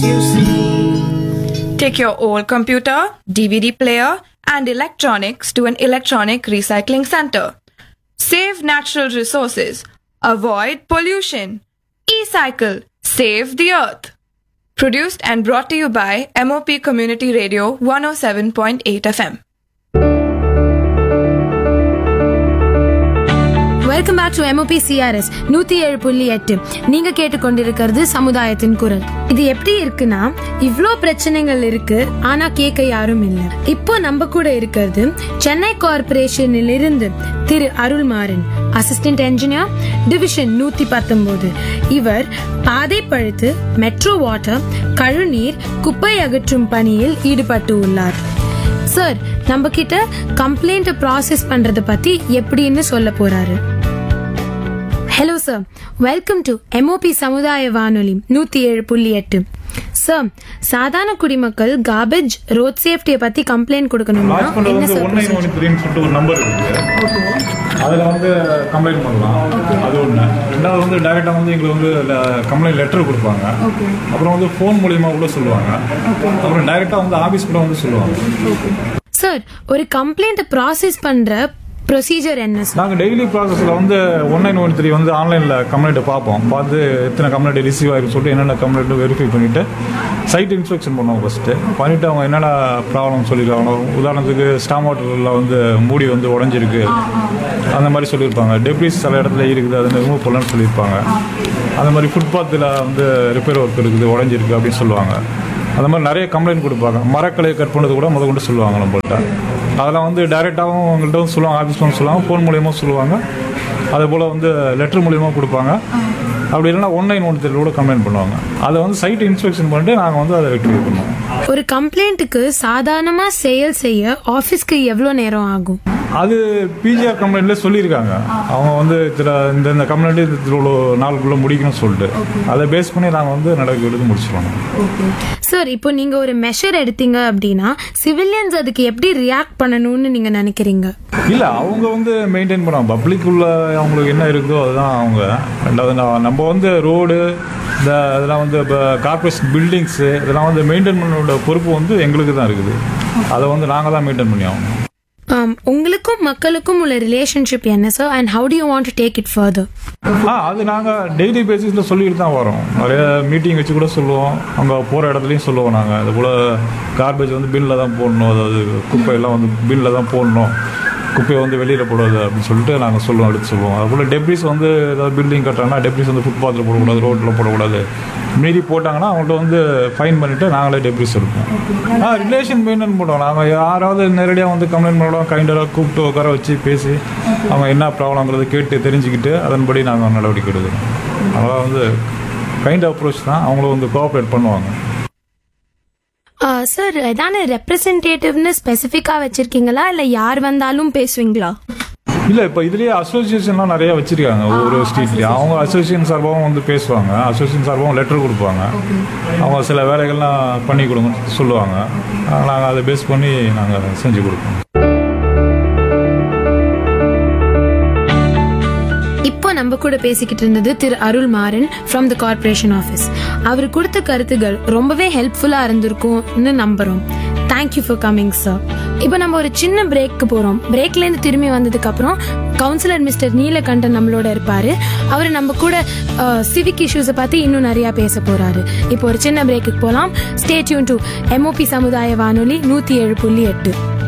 you see. Take your old computer, DVD player, and electronics to an electronic recycling center. Save natural resources. Avoid pollution. E-cycle. Save the earth. Produced and brought to you by MOP Community Radio 107.8 FM. Welcome back to MOP CRS நூத்தி ஏழு புள்ளி எட்டு நீங்க கேட்டுக்கொண்டிருக்கிறது சமுதாயத்தின் குரல் இது எப்படி இருக்குன்னா இவ்ளோ பிரச்சனைகள் இருக்கு ஆனா கேட்க யாரும் இல்ல இப்போ நம்ம கூட இருக்கிறது சென்னை கார்பரேஷனில் இருந்து Thiru Arulmaran assistant engineer division நூத்தி பத்தொன்பது இவர் பாதை பழுத்து மெட்ரோ வாட்டர் கழுநீர் குப்பை அகற்றும் பணியில் ஈடுபட்டு உள்ளார் சார் நம்ம கிட்ட கம்ப்ளைண்ட் ப்ராசஸ் பண்றத பத்தி எப்படின்னு சொல்ல போறாரு hello sir welcome to MOP சமுதாய வானொலி நூத்தி ஏழு புள்ளி எட்டு சார் சாதாரண குடிமக்கள் கார்பேஜ் ரோட் சேஃப்டியை பத்தி கம்ப்ளைண்ட் கொடுக்கணும்னா லான்ச் பண்றது என்ன வந்து சார் ஒன் நைன் ஒன் த்ரீன்னு சொல்லிட்டு ஒரு நம்பர் இருக்குது அதில் வந்து கம்ப்ளைண்ட் பண்ணலாம் அது ஒன்று ரெண்டாவது வந்து டைரெக்டாக வந்து எங்களுக்கு வந்து கம்ப்ளைண்ட் லெட்டர் கொடுப்பாங்க அப்புறம் வந்து ஃபோன் மூலியமாக கூட சொல்லுவாங்க அப்புறம் டைரெக்டாக வந்து ஆஃபீஸ் கூட வந்து சொல்லுவாங்க சார் ஒரு கம்ப்ளைண்ட் ப்ராசஸ் பண்ற ப்ரொசீஜர் என்ன சார் நாங்கள் டெய்லி ப்ராசஸில் வந்து ஒன் நைன் ஒன் த்ரீ வந்து ஆன்லைனில் கம்ப்ளைண்ட்டை பார்ப்போம் பார்த்து எத்தனை கம்ப்ளைண்ட் ரிசீவ் ஆகிருக்கு சொல்லிட்டு என்னென்ன கம்ப்ளைண்ட் வெரிஃபை பண்ணிவிட்டு சைட் இன்ஸ்பெக்ஷன் பண்ணுவோம் ஃபஸ்ட்டு பண்ணிவிட்டு அவங்க என்னென்ன ப்ராப்ளம் சொல்லியிருக்காங்க உதாரணத்துக்கு ஸ்டாம் வாட்டரில் வந்து மூடி வந்து உடஞ்சிருக்கு அந்த மாதிரி சொல்லியிருப்பாங்க டெப்ரிஸ் சில இடத்துல இருக்குது அதை ரிமூவ் பண்ணலான்னு சொல்லியிருப்பாங்க அந்த மாதிரி ஃபுட்பாத்தில் வந்து ரிப்பேர் ஒர்க் இருக்குது உடஞ்சிருக்கு அப்படின்னு சொல்லுவாங்க அந்த மாதிரி நிறைய கம்ப்ளைண்ட் கொடுப்பாங்க மரக்கலையை கட் பண்ணது கூட முத கொண்டு சொல்லுவாங்க நம்மள்ட்ட அதெல்லாம் வந்து டைரெக்டாகவும் அவங்கள்ட்ட வந்து சொல்லுவாங்க ஆஃபீஸ் வந்து சொல்லுவாங்க ஃபோன் மூலியமாக சொல்லுவாங்க அதே போல் வந்து லெட்டர் மூலியமாக கொடுப்பாங்க அப்படி இல்லைன்னா ஒன் நைன் ஒன் கூட கம்ப்ளைண்ட் பண்ணுவாங்க அதை வந்து சைட் இன்ஸ்பெக்ஷன் பண்ணிட்டு நாங்கள் வந்து அதை ரெக்டிஃபை பண்ணுவோம் ஒரு கம்ப்ளைண்ட்டுக்கு சாதாரணமா செயல் செய்ய ஆபீஸ்க்கு எவ்வளவு நேரம் ஆகும் அது பிஜிஆர் கம்ப்ளைண்ட்ல சொல்லியிருக்காங்க அவங்க வந்து இதில் இந்த இந்த கம்ப்ளைண்ட் இதில் இவ்வளோ நாளுக்குள்ளே முடிக்கணும்னு சொல்லிட்டு அதை பேஸ் பண்ணி நாங்கள் வந்து நடவடிக்கை எடுத்து முடிச்சிருவோம் சார் இப்போ நீங்க ஒரு மெஷர் எடுத்தீங்க அப்படின்னா சிவிலியன்ஸ் அதுக்கு எப்படி ரியாக்ட் பண்ணணும்னு நீங்க நினைக்கிறீங்க இல்லை அவங்க வந்து மெயின்டைன் பண்ணுவாங்க பப்ளிக் உள்ள அவங்களுக்கு என்ன இருக்குதோ அதுதான் அவங்க ரெண்டாவது நான் நம்ம வந்து ரோடு இந்த இதெல்லாம் வந்து இப்போ கார்பரேஷன் பில்டிங்ஸு இதெல்லாம் வந்து மெயின்டைன் பண்ணோட பொறுப்பு வந்து எங்களுக்கு தான் இருக்குது அதை வந்து நாங்கள் தான் மெயின்டைன் பண்ணி ஆகணும் Um, உங்களுக்கும் மக்களுக்கும் உள்ள ரிலேஷன்ஷிப் என்ன sir and how do you want to take it further ஆ அது நாங்கள் டெய்லி பேசிஸில் சொல்லிட்டு தான் வரோம் நிறைய மீட்டிங் வச்சு கூட சொல்லுவோம் அங்கே போகிற இடத்துலையும் சொல்லுவோம் நாங்கள் அது போல் கார்பேஜ் வந்து பில்லில் தான் போடணும் அதாவது குப்பையெல்லாம் வந்து பில்லில் தான் போடணும் குப்பையை வந்து வெளியில் போடாது அப்படின்னு சொல்லிட்டு நாங்கள் சொல்லுவோம் எடுத்து சொல்லுவோம் அதுபோல் டெப்ரிஸ் வந்து ஏதாவது பில்டிங் கட்டுறாங்கன்னா டெப்ரிஸ் வந்து ஃபுட்பாத்தில் போடக்கூடாது ரோட்டில் போடக்கூடாது மீறி போட்டாங்கன்னா அவங்கள்ட்ட வந்து ஃபைன் பண்ணிவிட்டு நாங்களே டெப்ரிஸ் எடுப்போம் ஆ ரிலேஷன் மெயின்டைன் பண்ணுவோம் நாங்கள் யாராவது நேரடியாக வந்து கம்ப்ளைண்ட் பண்ணுவோம் கைண்டராக கூப்பிட்டு உட்கார வச்சு பேசி அவங்க என்ன ப்ராப்ளங்கிறத கேட்டு தெரிஞ்சுக்கிட்டு அதன்படி நாங்கள் நடவடிக்கை எடுக்கிறோம் அதனால் வந்து கைண்ட் அப்ரோச் தான் அவங்களும் வந்து கோஆப்ரேட் பண்ணுவாங்க சார் ஏதான ரெப்ரசன்டேட்டிவ்னு ஸ்பெசிஃபிக்கா வச்சிருக்கீங்களா இல்ல யார் வந்தாலும் பேசுவீங்களா இல்லை இப்போ இதுலேயே அசோசியேஷன்லாம் நிறைய வச்சிருக்காங்க ஒவ்வொரு ஸ்ட்ரீட்லேயும் அவங்க அசோசியேஷன் சார்பாகவும் வந்து பேசுவாங்க அசோசியேஷன் சார்பாகவும் லெட்டர் கொடுப்பாங்க அவங்க சில வேலைகள்லாம் பண்ணி கொடுங்கன்னு சொல்லுவாங்க நாங்கள் அதை பேஸ் பண்ணி நாங்கள் செஞ்சு கொடுப்போம் இப்போ நம்ம கூட பேசிக்கிட்டு இருந்தது Thiru Arulmaran from the corporation office அவர் கொடுத்த கருத்துகள் ரொம்பவே ஹெல்ப்ஃபுல்லா இருந்திருக்கும்னு நம்புறோம் தேங்க்யூ ஃபார் கமிங் சார் இப்போ நம்ம ஒரு சின்ன பிரேக்கு போறோம் பிரேக்ல இருந்து திரும்பி வந்ததுக்கு அப்புறம் கவுன்சிலர் மிஸ்டர் நீலகண்டன் நம்மளோட இருப்பாரு அவர் நம்ம கூட சிவிக் இஷ்யூஸை பத்தி இன்னும் நிறைய பேச போறாரு இப்போ ஒரு சின்ன பிரேக்குக்கு போலாம் ஸ்டே டியூன் டு எம்ஓபி சமுதாய வானொலி நூத்தி ஏழு புள்ளி எட்டு